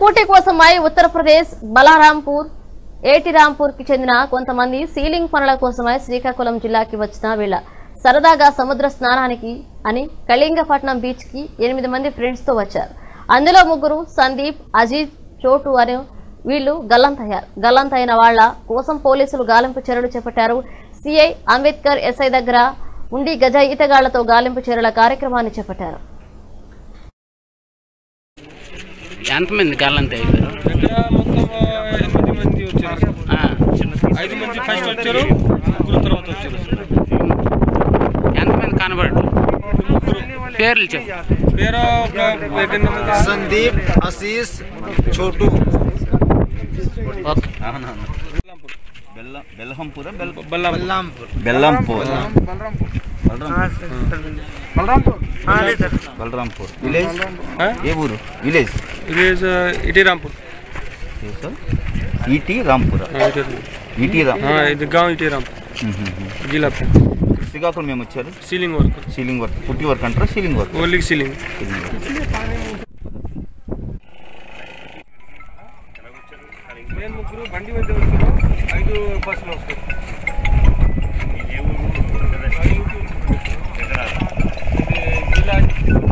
పోటీ కోసమై ఉత్తరప్రదేశ్ బలరాంపూర్ ఏటి రాంపూర్ కి చెందిన కొంతమంది సీలింగ్ పనుల కోసమై శ్రీకాకుళం జిల్లాకి వచ్చిన వీళ్ళ సరదాగా సముద్ర స్నానానికి అని కళింగపట్నం బీచ్ కి ఎనిమిది మంది ఫ్రెండ్స్ తో వచ్చారు అందులో ముగ్గురు సందీప్ అజీజ్ చోటు అనే వీళ్ళు గల్లంతయ్యారు గల్లంతైన వాళ్ళ కోసం పోలీసులు గాలింపు చర్యలు చేపట్టారు సిఐ అంబేద్కర్ ఎస్ఐ దగ్గర ఉండి గజ ఈతగాళ్లతో గాలింపు చర్యల కార్యక్రమాన్ని చేపట్టారు ఎంతమంది గాలంత అయిపోయారు ఇక్కడ మొత్తం ఎనిమిది మంది వచ్చారు ఆ, ఐదు మంది ఫస్ట్ వచ్చారు ముగ్గురు తర్వాత వచ్చారు ఎంతమంది కనబడరు పేర్లు చెప్పు పేరు ఒక ఎన్ని మంది? संदीप आशीष छोटू ఓకే బెల్లం బెల్లంపూర బెల్ బల్లాం बलरामपुर బెల్లంపూర్ బలరాంపూర్ విలేజ్ ఆ? ఏ ఊరు విలేజ్ ఇది ఇటీ రాంపూర్ ఏ సార్ ఈటీ రాంపుర ఆ, ఇటీ రాంపూర్. ఈటీ రామ్ ఆ, ఇది గాం ఇటీ రాంపూర్ జిల్లా శ్రీకాకుళం మేము వచ్చారు ceiling work ceiling work putty work అంటారా ceiling work only ceiling ceiling work నేను ముగ్గురు బండి మీద వచ్చారు ఐదు బస్సులు వస్తారు ఇది జిల్లా